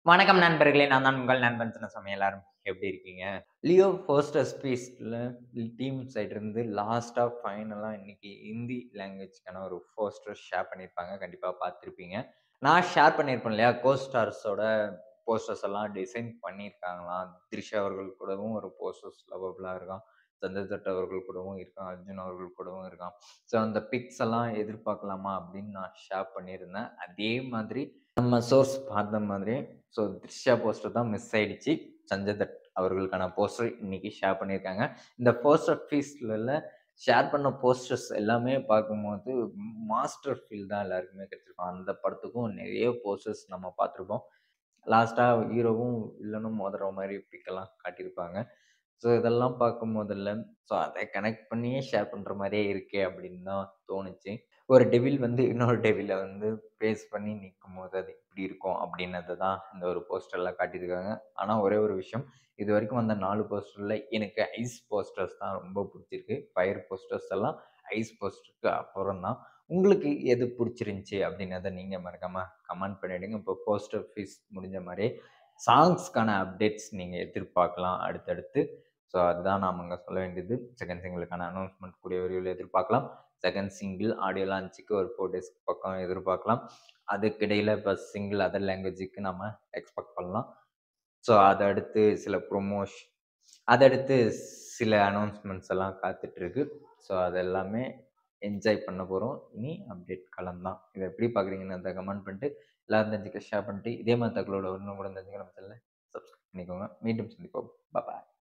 வணக்கம் நண்பர்களே நான் தான் உங்கள் நண்பன் சின்னசாமி எல்லாரும் எப்படி இருக்கீங்க லியோ ஃபர்ஸ்ட் ஸ்பீஸில் டீம் சைடு இருந்து லாஸ்ட்டாக ஃபைனலாக இன்னைக்கு ஹிந்தி லாங்குவேஜ்க்கான ஒரு போஸ்டர் ஷேர் பண்ணியிருப்பாங்க கண்டிப்பாக பார்த்துருப்பீங்க நான் ஷேர் பண்ணியிருப்பேன் இல்லையா கோஸ்டார்ஸோட போஸ்டர்ஸ் எல்லாம் டிசைன் பண்ணியிருக்காங்களாம் த்ரிஷா அவர்கள் கூடவும் ஒரு போஸ்டர்ஸ் லவபிளாக இருக்கான் சந்தர் தட் அவர்கள் கூடவும் இருக்கான் அர்ஜுன் அவர்கள் கூடவும் இருக்கான் ஸோ அந்த பிக்ஸ் எல்லாம் எதிர்பார்க்கலாமா அப்படின்னு நான் ஷேர் பண்ணியிருந்தேன் அதே மாதிரி நம்ம சோர்ஸ் பார்த்த மாதிரி ஸோ த்ரிஷா போஸ்டர் தான் மிஸ் ஆயிடுச்சு சஞ்சய் தட் அவர்களுக்கான போஸ்டர் இன்னைக்கு ஷேர் பண்ணியிருக்காங்க இந்த போஸ்டர் ஃபீஸ்ல ஷேர் பண்ண போஸ்டர்ஸ் எல்லாமே பார்க்கும்போது மாஸ்டர் ஃபீல் தான் எல்லாருக்குமே கிடைச்சிருக்கும் அந்த படத்துக்கும் நிறைய போஸ்டர்ஸ் நம்ம பார்த்துருப்போம் லாஸ்ட்டாக ஹீரோவும் வில்லனும் மோதுற மாதிரி பிக்கெல்லாம் காட்டியிருப்பாங்க ஸோ இதெல்லாம் பார்க்கும் போதில்ல ஸோ அதை கனெக்ட் பண்ணியே ஷேர் பண்ணுற மாதிரியே இருக்கே அப்படின்னு தான் தோணுச்சு ஒரு டெவில் வந்து இன்னொரு டெவிலை வந்து ப்ரேஸ் பண்ணி நிற்கும் போது அது இப்படி இருக்கும் அப்படின்னது தான் இந்த ஒரு போஸ்டரில் காட்டியிருக்காங்க ஆனால் ஒரே ஒரு விஷயம் இது வரைக்கும் வந்த நாலு போஸ்டரில் எனக்கு ஐஸ் போஸ்டர்ஸ் தான் ரொம்ப பிடிச்சிருக்கு ஃபயர் போஸ்டர்ஸ் எல்லாம் ஐஸ் போஸ்டருக்கு அப்புறம் தான் உங்களுக்கு எது பிடிச்சிருந்துச்சி அப்படின்னத நீங்கள் மறக்காமல் கமெண்ட் பண்ணிவிடுங்க இப்போ போஸ்டர் ஃபீஸ் முடிஞ்ச மாதிரி சாங்ஸ்க்கான அப்டேட்ஸ் நீங்கள் எதிர்பார்க்கலாம் அடுத்தடுத்து ஸோ அதுதான் நாம் அங்கே சொல்ல வேண்டியது செகண்ட் சிங்கிளுக்கான அனௌன்ஸ்மெண்ட் கூடிய விரைவில் எதிர்பார்க்கலாம் செகண்ட் சிங்கிள் ஆடியோ லான்ச்சுக்கு ஒரு ஃபோர் டேஸ்க்கு பக்கம் எதிர்பார்க்கலாம் அதுக்கிடையில் இப்போ சிங்கிள் அதர் லாங்குவேஜுக்கு நம்ம எக்ஸ்பெக்ட் பண்ணலாம் ஸோ அதை அடுத்து சில ப்ரொமோஷ் அதடுத்து சில அனௌன்ஸ்மெண்ட்ஸ் எல்லாம் காத்துட்ருக்கு ஸோ அது எல்லாமே என்ஜாய் பண்ண போகிறோம் இனி அப்டேட் காலம் தான் இதை எப்படி பார்க்குறீங்கன்னு அதை கமெண்ட் பண்ணிட்டு எல்லாரும் தெரிஞ்சுக்க ஷேர் பண்ணிட்டு இதே மாதிரி தகவலோட ஒன்றும் கூட தெரிஞ்சுக்க நம்ம சேனலை சப்ஸ்கிரைப் பண்ணிக்கோங்க மீண்டும் சந்திப்போம் பாய்